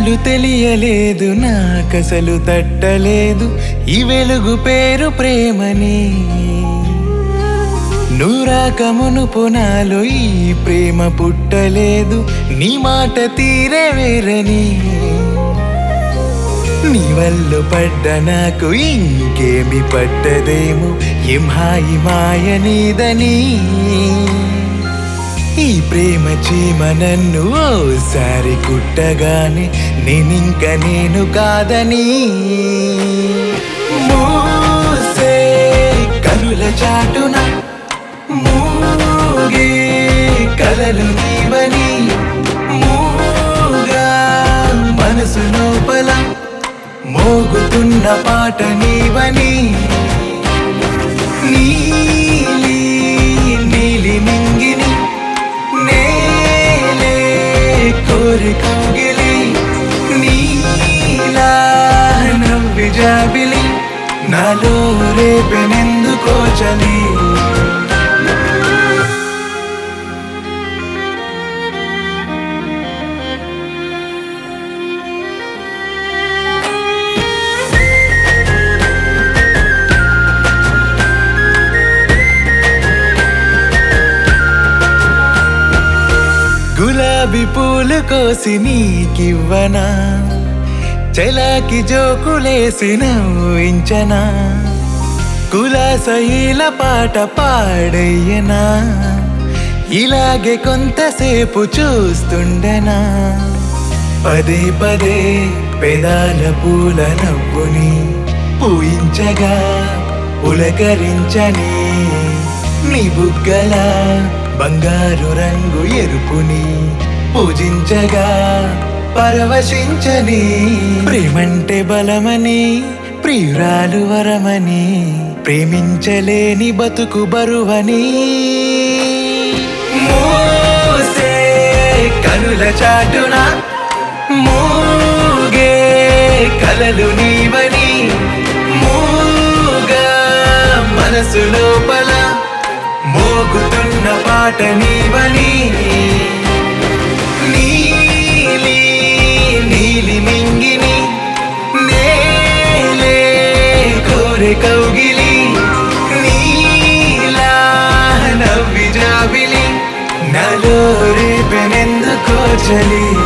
ఇన్నాళ్ళు తెలియలేదు నాకసలు తట్టలేదు ఈ వెలుగు పేరు ప్రేమని నూరాక మునుపు నాలో ఈ ప్రేమ పుట్టలేదు నీ మాట తీరే వేరని నీ వల్ల పడ్డ నాకు ఇంకేమి పట్టదేమో ఏం హాయి మాయ నీదని ఈ ప్రేమ చీమ నన్ను ఓసారి కుట్టగానే నేనింక నేను కాదని మూసే కనుల చాటున మూగే కలలు నీవని మూగా మనసు లోపల మోగుతున్న పాట నీవని నీలి నీలి మింగిని నేలే కోరి కౌగిలి నీలా నవ్వి జాబిలి నాలో రేపెనెందుకో చలి గులాబీ పూలు కోసి నీకివ్వనా చెలాకి జోకులేసి నవ్వించనా కులాసహీల పాట పాడయ్యనా ఇలాగే కొంతసేపు చూస్తుండనా పదే పదే పెదాల పూల నవ్వుని పూయించగా పులకరించని నీ బుగ్గల బంగారు రంగు ఎరుపుని పూజించగా పరవశించని ప్రేమంటే బలమని ప్రియురాలు వరమని ప్రేమించలేని బతుకు బరువని మూసే కనుల చాటున మూగే కలలు నీవని మూగా మనసు లోపల మోగుతున్న పాట నీవని నీలి నీలి మింగిని నేలే కోరె కౌగిలి నీలా నవ్వి జాబిలి నలో రేపెనెందుకో చలి